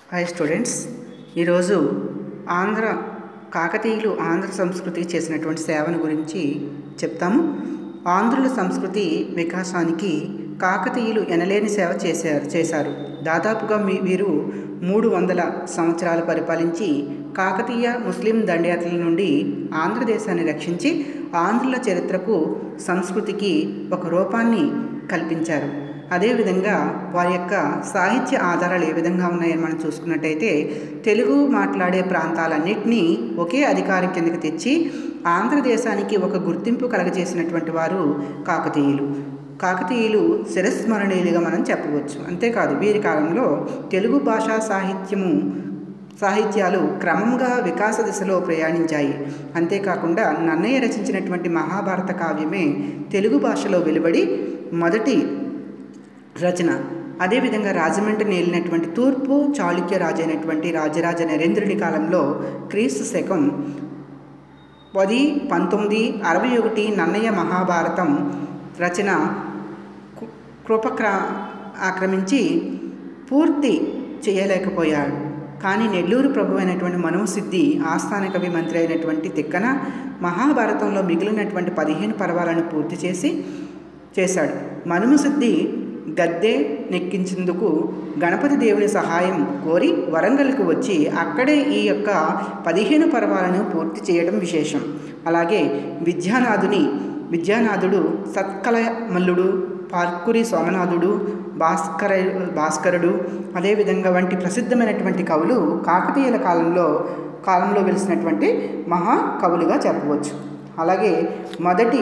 hi students ఈరోజు ఆంధ్ర కాకతీయులు ఆంధ్ర సంస్కృతికి చేసినటువంటి సేవను గురించి చెప్తాము ఆంధ్రుల సంస్కృతి వికాసానికి కాకతీయులు ఎనలేని సేవ చేశారు చేశారు దాదాపుగా మీ వీరు మూడు వందల సంవత్సరాలు పరిపాలించి కాకతీయ ముస్లిం దండయాత్రల నుండి ఆంధ్రదేశాన్ని రక్షించి ఆంధ్రుల చరిత్రకు సంస్కృతికి ఒక రూపాన్ని కల్పించారు అదేవిధంగా వారి యొక్క సాహిత్య ఆధారాలు ఏ విధంగా ఉన్నాయని మనం చూసుకున్నట్టయితే తెలుగు మాట్లాడే ప్రాంతాలన్నింటినీ ఒకే అధికారం కిందకి తెచ్చి ఆంధ్రదేశానికి ఒక గుర్తింపు కలగజేసినటువంటి వారు కాకతీయులు కాకతీయులు శిరస్మరణీయులుగా మనం చెప్పవచ్చు అంతేకాదు వీరి కాలంలో తెలుగు భాషా సాహిత్యము సాహిత్యాలు క్రమంగా వికాస దిశలో ప్రయాణించాయి అంతేకాకుండా నన్నయ్య రచించినటువంటి మహాభారత కావ్యమే తెలుగు భాషలో వెలువడి మొదటి రచన అదేవిధంగా రాజమండ్రి నేలినటువంటి తూర్పు చాళుక్య రాజు అయినటువంటి రాజరాజ నరేంద్రుని కాలంలో క్రీస్తు శకం పది పంతొమ్మిది అరవై ఒకటి నన్నయ్య మహాభారతం రచన కృపక్ర ఆక్రమించి పూర్తి చేయలేకపోయాడు కానీ నెల్లూరు ప్రభు అయినటువంటి మనుసిద్ధి ఆస్థాన కవి మంత్రి అయినటువంటి తిక్కన మహాభారతంలో మిగిలినటువంటి పదిహేను పర్వాలను పూర్తి చేసి చేశాడు మనుమసిద్ధి గద్దె నెక్కించేందుకు గణపతి దేవుని సహాయం కోరి వరంగల్కు వచ్చి అక్కడే ఈ యొక్క పదిహేను పర్వాలను పూర్తి చేయడం విశేషం అలాగే విద్యానాథుని విద్యానాథుడు సత్కల మల్లుడు పార్కురి సోమనాథుడు భాస్కర భాస్కరుడు అదేవిధంగా వంటి ప్రసిద్ధమైనటువంటి కవులు కాకతీయుల కాలంలో కాలంలో వెలిసినటువంటి మహా కవులుగా చెప్పవచ్చు అలాగే మొదటి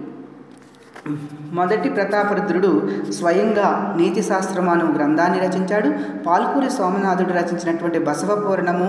మొదటి ప్రతాపరుద్రుడు స్వయంగా నీతి శాస్త్రం అను గ్రంథాన్ని రచించాడు పాల్కూరి సోమనాథుడు రచించినటువంటి బసవ పూరణము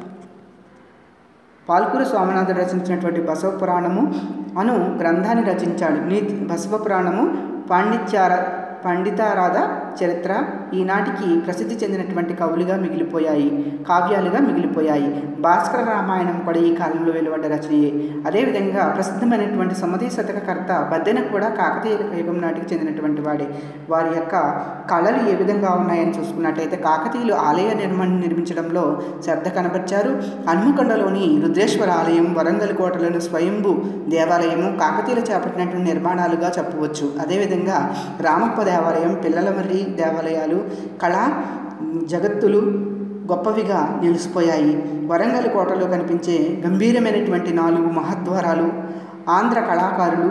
పాల్కూరి సోమనాథుడు రచించినటువంటి బసవ పురాణము అను గ్రంథాన్ని రచించాడు నీతి బసవ పురాణము పాండిత్యార పండితారాధ చరిత్ర ఈనాటికి ప్రసిద్ధి చెందినటువంటి కవులుగా మిగిలిపోయాయి కావ్యాలుగా మిగిలిపోయాయి భాస్కర రామాయణం కూడా ఈ కాలంలో వెలువడ్డ రచనయే అదేవిధంగా ప్రసిద్ధమైనటువంటి సమధి శతకకర్త బద్దెన కూడా కాకతీయ యుగం నాటికి చెందినటువంటి వాడే వారి యొక్క కళలు ఏ విధంగా ఉన్నాయని చూసుకున్నట్టయితే కాకతీయులు ఆలయ నిర్మాణం నిర్మించడంలో శ్రద్ధ కనబర్చారు హన్మకొండలోని రుద్రేశ్వర ఆలయం వరంగల్ కోటలోని స్వయంభు దేవాలయము కాకతీయులు చేపట్టినటువంటి నిర్మాణాలుగా చెప్పవచ్చు అదేవిధంగా రామప్ప దేవాలయం పిల్లలమర్రి దేవాలయాలు కళా జగత్తులు గొప్పవిగా నిలిచిపోయాయి వరంగల్ కోటలో కనిపించే గంభీరమైనటువంటి నాలుగు మహద్వారాలు ఆంధ్ర కళాకారులు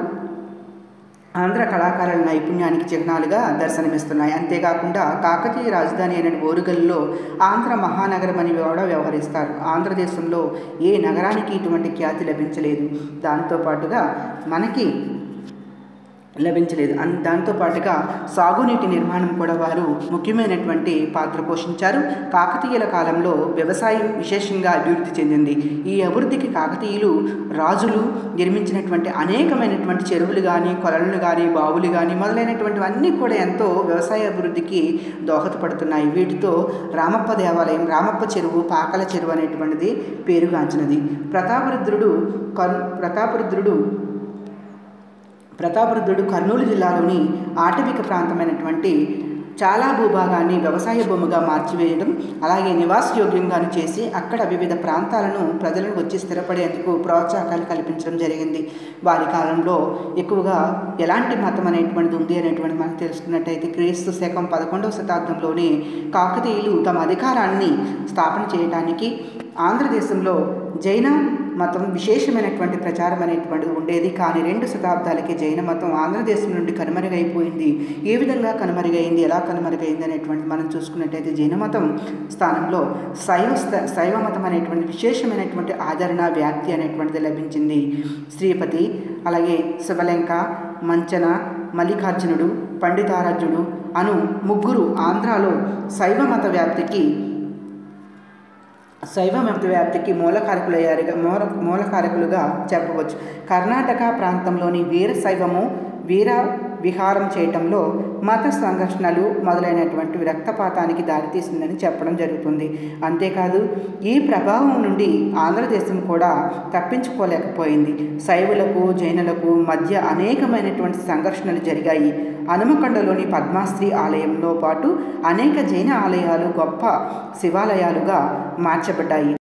ఆంధ్ర కళాకారుల నైపుణ్యానికి చిహ్నాలుగా దర్శనమిస్తున్నాయి అంతేకాకుండా కాకతీయ రాజధాని అయిన ఓరుగల్లో ఆంధ్ర మహానగరం అని కూడా వ్యవహరిస్తారు ఆంధ్రదేశంలో ఏ నగరానికి ఇటువంటి ఖ్యాతి లభించలేదు దాంతోపాటుగా మనకి లభించలేదు అన్ దాంతోపాటుగా సాగునీటి నిర్మాణం కూడా వారు ముఖ్యమైనటువంటి పాత్ర పోషించారు కాకతీయుల కాలంలో వ్యవసాయం విశేషంగా అభివృద్ధి చెందింది ఈ అభివృద్ధికి కాకతీయులు రాజులు నిర్మించినటువంటి అనేకమైనటువంటి చెరువులు కానీ కొలలు కానీ బావులు కానీ మొదలైనటువంటివన్నీ కూడా ఎంతో వ్యవసాయ అభివృద్ధికి దోహదపడుతున్నాయి వీటితో రామప్ప దేవాలయం రామప్ప చెరువు పాకల చెరువు అనేటువంటిది పేరుగాంచినది ప్రతాపరుద్రుడు కర్ ప్రతాపరుద్రుడు ప్రతాపరుద్రుడు కర్నూలు జిల్లాలోని ఆటవిక ప్రాంతమైనటువంటి చాలా భూభాగాన్ని వ్యవసాయ భూమిగా మార్చివేయడం అలాగే నివాసయోగ్యంగాను చేసి అక్కడ వివిధ ప్రాంతాలను ప్రజలను వచ్చి స్థిరపడేందుకు ప్రోత్సాహకాలు కల్పించడం జరిగింది వారి కాలంలో ఎక్కువగా ఎలాంటి మతం అనేటువంటిది ఉంది అనేటువంటి మనం తెలుసుకున్నట్టయితే క్రీస్తు శకం పదకొండవ శతాబ్దంలోనే కాకతీయులు తమ అధికారాన్ని స్థాపన చేయడానికి ఆంధ్రదేశంలో జైన మతం విశేషమైనటువంటి ప్రచారం అనేటువంటిది ఉండేది కానీ రెండు శతాబ్దాలకి జైన మతం ఆంధ్రదేశం నుండి కనుమరుగైపోయింది ఏ విధంగా కనుమరుగైంది ఎలా కనుమరుగైంది అనేటువంటిది మనం చూసుకున్నట్టయితే జైన మతం స్థానంలో శైవ శైవ మతం అనేటువంటి విశేషమైనటువంటి ఆదరణ వ్యాప్తి అనేటువంటిది లభించింది శ్రీపతి అలాగే శివలంక మంచన మల్లికార్జునుడు పండితారాజ్యుడు అను ముగ్గురు ఆంధ్రాలో శైవ మత వ్యాప్తికి శైవ మత వ్యాప్తికి మూలకారకులయ్యారుగా మూల మూలకారకులుగా చెప్పవచ్చు కర్ణాటక ప్రాంతంలోని వీర శైవము వీర విహారం చేయటంలో మత సంఘర్షణలు మొదలైనటువంటి రక్తపాతానికి దారితీసిందని చెప్పడం జరుగుతుంది అంతేకాదు ఈ ప్రభావం నుండి ఆంధ్రదేశం కూడా తప్పించుకోలేకపోయింది శైవులకు జైనులకు మధ్య అనేకమైనటువంటి సంఘర్షణలు జరిగాయి హనుమకొండలోని పద్మాశ్రీ ఆలయంలో పాటు అనేక జైన ఆలయాలు గొప్ప శివాలయాలుగా మార్చబడ్డాయి